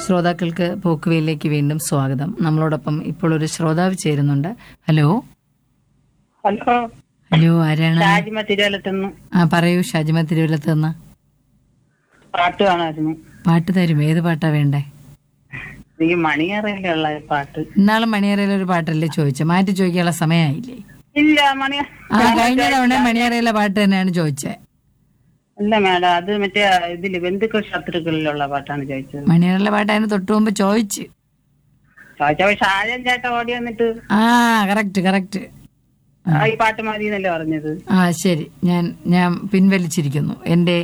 ശ്രോതാക്കൾക്ക് പോക്കുവയിലേക്ക് വീണ്ടും സ്വാഗതം നമ്മളോടൊപ്പം ഇപ്പോൾ ഒരു ശ്രോതാവ് ചേരുന്നുണ്ട് ഹലോ ഹലോ ഹലോ ആരാണ് രാജിമ തിരുവല്ലത്തുനിന്ന് ആ പറയൂ ഷാജിമ തിരുവല്ലത്ത് നിന്ന് പാട്ട് കാണായിരുന്നു പാട്ട് തരും ഏത് പാട്ടാ വേണ്ടേ ഈ മണിയറയിലുള്ള ഈ പാട്ട് ഇന്നാളും മണിയറയിലെ ഒരു പാട്ടല്ലേ ചോദിച്ചത് മാറ്റി ചോദിക്കാനുള്ള സമയമായില്ലേ ഇല്ല മണി ആ കഴിഞ്ഞ തവണ മണിയറയിലെ പാട്ട് തന്നെയാണ് ചോദിച്ചത് അല്ല മാഡം അത് മറ്റേ ഇതില് ബന്ധുക്കൾ ശത്രുക്കളിലുള്ള പാട്ടാണ് ചോദിച്ചത് മണിയറയിലെ പാട്ട് അതിന് തൊട്ടു മുമ്പ് ചോദിച്ചു ചോദിച്ചപ്പോ ഷാജൻ ചേട്ടൻ ഓടി വന്നിട്ട് ആ കറക്റ്റ് കറക്റ്റ് ആ, ഈ പാട്ട് മതി എന്നല്ലേ പറഞ്ഞത് ആ ശരി ഞാൻ ഞാൻ പിൻവലിച്ചിരിക്കുന്നു എന്റെ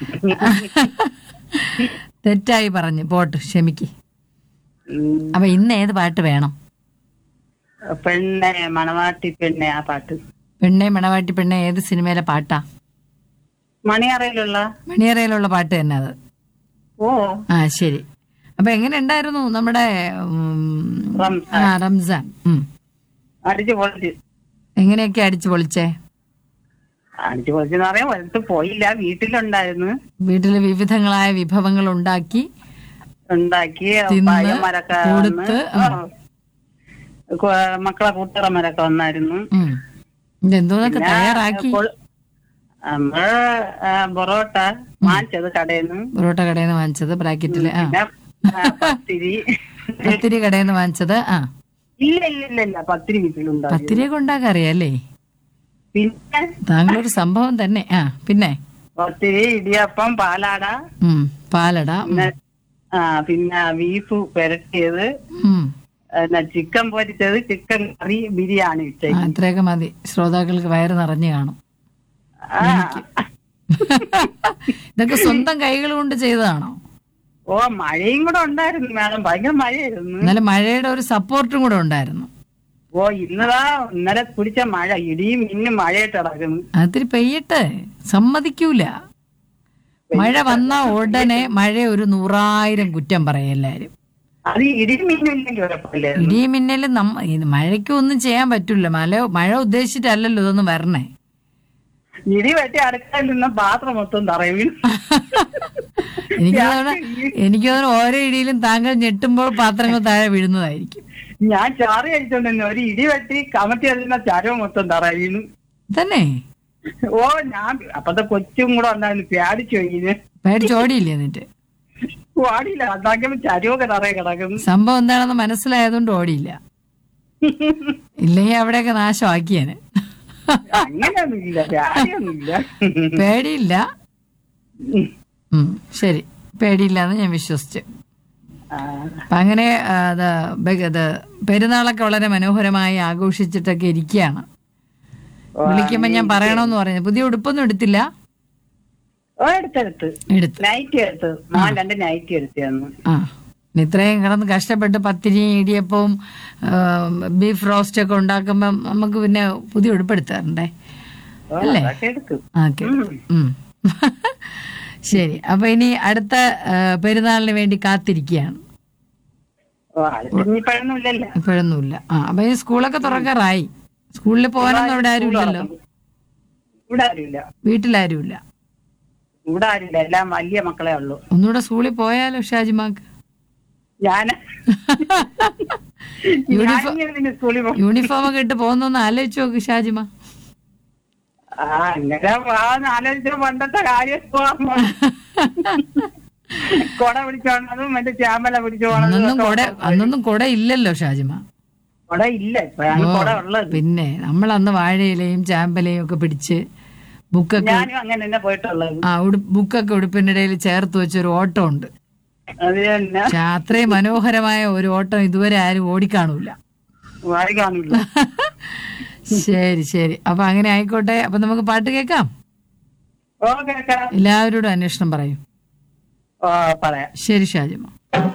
തെറ്റായി പറഞ്ഞു പോട്ട് ക്ഷമിക്ക് ഉം. അപ്പൊ ഇന്ന് ഏത് പാട്ട് വേണം പെണ്ണെ മണവാട്ടി പെണ്ണെ ആ പാട്ട് പെണ്ണെ മണവാട്ടി പെണ്ണെ ഏത് സിനിമയിലെ പാട്ടാ മണിയറയിലുള്ള മണിയറയിലുള്ള പാട്ട് തന്നെ അത് ഓ ആ ശരി അപ്പൊ എങ്ങനെ ഉണ്ടായിരുന്നു നമ്മുടെ ഉം, റംസാൻ. ആ റംസാൻ ഉം. അടിച്ചു പൊളിച്ച് എങ്ങനെയൊക്കെ അടിച്ചു പൊളിച്ചേ അടിച്ചു പൊളിച്ചെന്ന് പറയാൻ വലുത്ത് പോയില്ല വീട്ടിലുണ്ടായിരുന്നു വീട്ടില് വിവിധങ്ങളായ വിഭവങ്ങൾ ഉണ്ടാക്കി ഉണ്ടാക്കി തിന്ന് പയ്യന്മാരൊക്കെ കൊടുത്ത്, വന്ന്, ആ, കു- മക്കളെ കൂട്ടുകാരന്മാരൊക്കെ വന്നായിരുന്നു ഉം. ഇതെന്തോന്നൊക്കെ തയ്യാറാക്കി കൊൾ- നമ്മള് ആ, പൊറോട്ട വാങ്ങിച്ചത് കടയിൽ നിന്ന് പൊറോട്ട കടയിൽ നിന്ന് വാങ്ങിച്ചത് ബ്രാക്കറ്റില് ആ പിന്നെ ആ, പത്തിരി പത്തിരി കടയിൽ നിന്ന് വാങ്ങിച്ചത് ആ ഇല്ല ഇല്ല ഇല്ല ഇല്ല പത്തിരി വീട്ടിലുണ്ടായി പത്തിരിയൊക്കെ ഉണ്ടാക്കാൻ അറിയാല്ലേ പിന്നെ താങ്കളൊരു സംഭവം തന്നെ ആ പിന്നെ പത്തിരി ഇടിയപ്പം പാലാട ഉം പാലട ഉം, പിന്നെ, ആ പിന്നെ ബീഫ് പെരട്ടിയത് ഉം. പിന്നെ ചിക്കൻ പൊരിച്ചത് ചിക്കൻ കറി ബിരിയാണി ആ, ഉച്ചയ്ക്ക് ഇത്രയൊക്കെ മതി ശ്രോതാക്കൾക്ക് വയറ് നിറഞ്ഞു കാണും ആ ഇതൊക്കെ സ്വന്തം കൈകൾ കൊണ്ട് ചെയ്തതാണോ ഓ മഴയും കൂടെ ഉണ്ടായിരുന്നു മാഡം ഭയങ്കര മഴയായിരുന്നു ഇന്നലെ മഴയുടെ ഒരു സപ്പോർട്ടും കൂടെ ഉണ്ടായിരുന്നു ഓ ഇന്നതാ ഇന്നലെ പിടിച്ച മഴ ഇടിയും മിന്നും മഴയായിട്ട് കിടക്കുന്നു അതിരി പെയ്യട്ടെ സമ്മതിക്കൂല മഴ വന്ന ഉടനെ മഴ ഒരു നൂറായിരം കുറ്റം പറയും എല്ലാരും അത് ഇടിയും മിന്നും ഇല്ലെങ്കിൽ കുഴപ്പമില്ലേ ഇടിയും മിന്നലും നമ്മ ഇത് മഴയ്ക്കും ഒന്നും ചെയ്യാൻ പറ്റൂല മഴ മഴ ഉദ്ദേശിച്ചിട്ടല്ലല്ലോ ഇതൊന്നും വരണേ ഇടി വെട്ടി അടുക്കളയിൽ നിന്ന് പാത്രം മൊത്തം തറയും എനിക്ക് തോന്നുന്നു എനിക്ക് തോന്നുന്നു ഓരോ ഇടിയിലും താങ്കൾ ഞെട്ടുമ്പോൾ പാത്രങ്ങൾ താഴെ വീഴുന്നതായിരിക്കും ഞാൻ ചാറ് കഴിച്ചോണ്ടിരുന്നു ഒരു ഇടി വെട്ടി കമത്തി എറിയുന്ന ചരവ് മൊത്തം തറയുന്നു തന്നെ ഓ ഞാൻ അപ്പത്തെ കൊച്ചും കൂടെ ഉണ്ടായിരുന്നു പേടിച്ചു കഴിഞ്ഞ് പേടിച്ചോടിയില്ലേ എന്നിട്ട് പാടിയില്ല ഉണ്ടാക്കിയപ്പോ ചരവൊക്കെ തറയെ കിടക്കുന്നു സംഭവം എന്താണെന്ന് മനസ്സിലായതുകൊണ്ട് ഓടിയില്ല ഇല്ലെങ്കിൽ അവിടെയൊക്കെ നാശമാക്കിയേനെ അങ്ങനെയൊന്നുമില്ല പേടിയൊന്നുമില്ല പേടിയില്ല ഉം, ശരി പേടിയില്ല എന്ന് ഞാൻ വിശ്വസിച്ചു ആ, അപ്പൊ അങ്ങനെ ആ, അത് ബ- അത് പെരുന്നാളൊക്കെ വളരെ മനോഹരമായി ആഘോഷിച്ചിട്ടൊക്കെ ഇരിക്കുകയാണ് ഓ, വിളിക്കുമ്പോ ഞാൻ പറയണമെന്ന് പറഞ്ഞു പുതിയ ഉടുപ്പൊന്നും എടുത്തില്ല ഓ എടുത്തെടുത്ത് എടുത്ത് നൈറ്റി എടുത്ത് മോൻ രണ്ട് നൈറ്റി എടുത്തു തന്നു ആ ഇനി ഇത്രയും കിടന്ന് കഷ്ടപ്പെട്ട് പത്തിരിയും ഇടിയപ്പവും ബീഫ് റോസ്റ്റ് ഒക്കെ ഉണ്ടാക്കുമ്പം നമുക്ക് പിന്നെ പുതിയ ഉടുപ്പെടുത്ത് തരണ്ടേ ഓ, അല്ലേ? അതൊക്കെ എടുത്തു ഓക്കെ ശരി അപ്പൊ ഇനി അടുത്ത ആ, പെരുന്നാളിന് വേണ്ടി കാത്തിരിക്കുകയാണ് ഓ അത് ഇനിയിപ്പോഴൊന്നും ഇല്ലല്ലോ ഇപ്പോഴൊന്നുമില്ല ആ അപ്പൊ ഈ സ്കൂളൊക്കെ തുറക്കാറായി സ്കൂളിൽ പോകാനൊന്നും ഇവിടെ ആരും ഇല്ലല്ലോ ഇവിടെ ആരുമില്ല വീട്ടിലാരുമില്ല ഇവിടെ ആരുമില്ല എല്ലാം വലിയ മക്കളെ ഉള്ളൂ ഒന്നുകൂടെ സ്കൂളിൽ പോയാലോ ഷാജിമാക്ക് ഞാൻ യൂണിഫോം ഞാനിങ്ങനെ സ്കൂളിൽ പോകും യൂണിഫോം ഒക്കെ ഇട്ട് പോകുന്നൊന്ന് ആലോചിച്ച് നോക്ക് ഷാജിമ ആ അങ്ങനെ ആലോചിച്ച പണ്ടത്തെ കാര്യം ഓർമ്മ. കൊട പിടിച്ചോണ്ടതും മറ്റേ ചാമ്പല പിടിച്ചു അന്നൊന്നും പോണതും കൊട അന്നൊന്നും കൊട ഇല്ലല്ലോ ഷാജിമ കൊട ഇല്ല ഇപ്പോഴാണ് ഓ, കൊട ഉള്ളത് പിന്നെ നമ്മൾ അന്ന് വാഴയിലയും ചാമ്പലയും ഒക്കെ പിടിച്ച് ബുക്കൊക്കെ ഞാനും അങ്ങനെ തന്നെ പോയിട്ടുള്ളത് ആ ഉടു- ബുക്കൊക്കെ ഉടുപ്പിന്റെ ഇടയിൽ ചേർത്ത് വെച്ചൊരു ഓട്ടം ഉണ്ട് അത് തന്നെ പക്ഷെ അത്രയും മനോഹരമായ ഒരു ഓട്ടം ഇതുവരെ ആരും ഓടിക്കാണൂല വായി കാണില്ല ശരി ശരി അപ്പൊ അങ്ങനെ ആയിക്കോട്ടെ അപ്പൊ നമുക്ക് പാട്ട് കേൾക്കാം ഓ കേക്കാം എല്ലാവരോടും അന്വേഷണം പറയൂ ഓ പറയാം ശരി ഷാജിമ